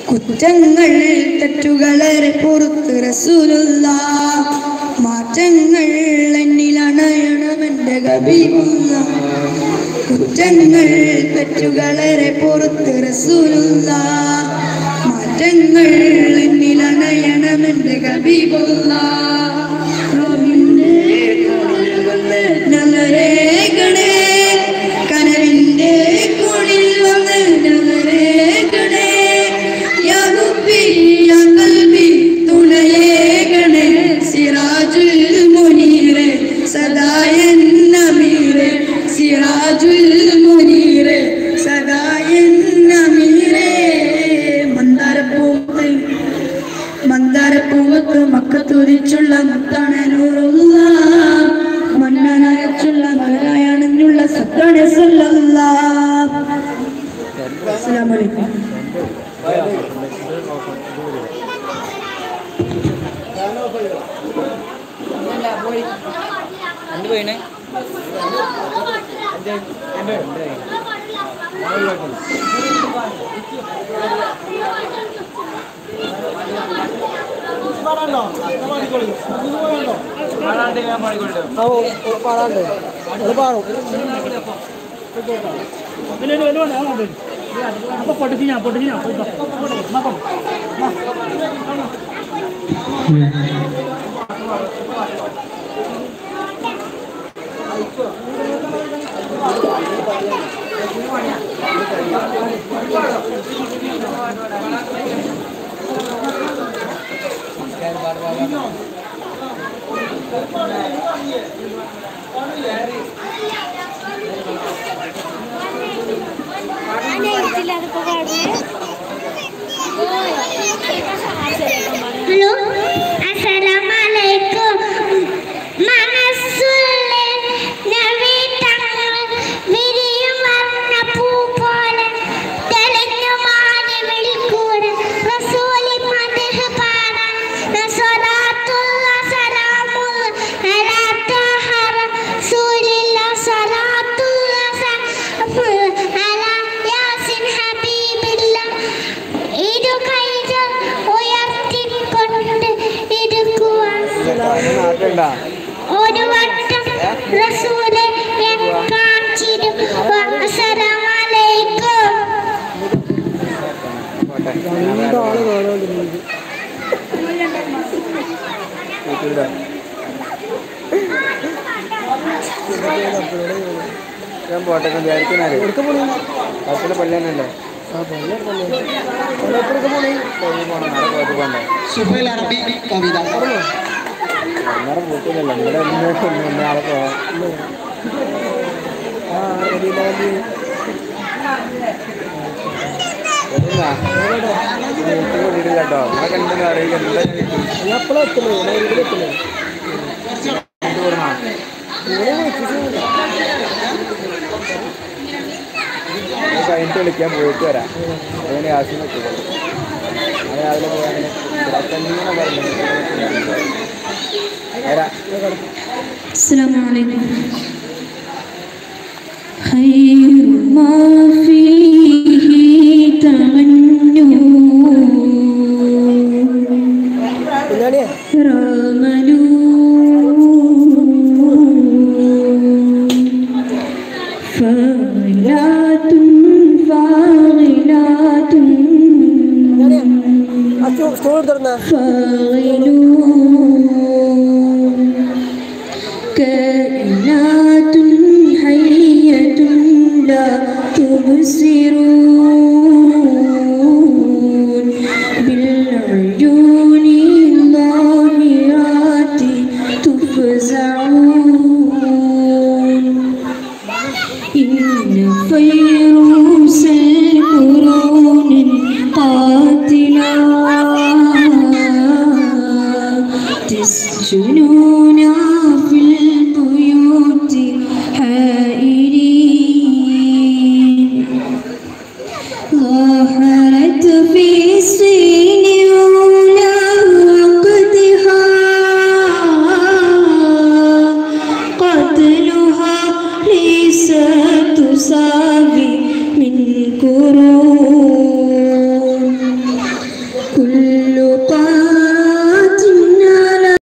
കുറ്റങ്ങൾ തെറ്റുകളേറെ പുറത്ത് റസൂലുള്ള മാറ്റങ്ങൾ എന്നിലണയണമെന്റെ കബീബുള്ള കുറ്റങ്ങൾ തെറ്റുകളേറെ പുറത്ത് റസൂലുള്ള മാറ്റങ്ങൾ എന്നിലണയണമെന്റെ കബീബുള്ള റബ്ബിന്റെ കോണിൽ വന്ന് ഞങ്ങളേകണേ കനവിന്റെ കോണിൽ വന്ന് ഞങ്ങളേകണേ യാ റബ്ബി യാ ഖൽബി തുണയേകണേ സിറാജുൽ മുനീറെ സദായൻ നമീറെ സിറാജുൽ മുനീറെ സദായൻ നമീറെ മന്ദാരപ്പൂത്ത് മന്ദാരപ്പൂവത്ത് മക്കത്തുരിച്ചുള്ള മുത്താണൂറുള്ള മണ്ണനയച്ചുള്ള നാരായണനുള്ള സത്താണ് അസ്സലാമലൈക്കും എന്ത് പോയിനെ പാടാണ്ട് അത് പാടും അപ്പൊ പൊട്ടിച്ച് ഞാൻ പൊട്ടിച്ച് ഞാൻ നോക്കാം ഹലോ അസ്സലാമലൈക്കും മനസ്സുള്ളെ നവീതങ്ങൾ വിരിയും വർണ്ണ പൂ പോലെ തെളിഞ്ഞു മാറി വിളിക്കൂടെ റസൂലി മദ്ഹ് പാടാൻ സ്വലാത്തുള്ള സലാമുള്ള അലാ തഹ റസൂലില്ല സ്വലാത്തുള്ള സലാമുള്ള അലാ യാസിൻ ഹബീബില്ല ഇരു കൈകൾ ഉയർത്തിക്കൊണ്ട് ഇരിക്കുവാൻ ഒരു വട്ടം റസൂലെ ഞാൻ കാണിച്ചിരും അസ്സലാമലൈക്കും രണ്ടാള് കാണാണ്ടിരുന്നത് ഞാൻ പോട്ടെ വിചാരിക്കുന്നാല് എവിടുത്തെ പോണേ പത്തിലെ പള്ളി തന്നെയല്ലേ ആ പള്ളി പള്ളി പള്ളിയപ്പുറത്ത് പോണേ പോണം നാളെ പോയിട്ട് പോണ്ടേ സുഹൈൽ അറബി കവിത അന്നേരം പൂട്ടില്ലല്ലോ ഇവിടെ ഇന്ന് നാളെ പോവാം ആ റബീലാലി കൂട്ടിയിട്ടില്ല കേട്ടോ നമ്മളെ കണ്ടെന്ന് അറിയില്ല എന്താ ഞാൻ എപ്പോഴും എത്തുള്ളൂ ഞാൻ ഒരിക്കലും എത്തുള്ളൂ എന്ത് പറഞ്ഞാ ഇവിടെ വിളിച്ചിട്ട് കഴിഞ്ഞിട്ട് വിളിക്കാൻ പോയിട്ട് വരാം അങ്ങനെ ആവശ്യം വെക്കുള്ളൂ അത് രാവിലെ പോയാൽ തന്നെ പറഞ്ഞു വരാം السلام عليكم خير ما فيه تمنوا പിന്നാടിയേ رملوا فاغلات فاغلات ആ സ്റ്റോർ എടുത്തിരുന്ന فاغلون كائنات حية لا تبصرون بالعيون الظاهرات تفزعون إن فيروس القرون قاتلا تسجنون في البيوت حائرين كل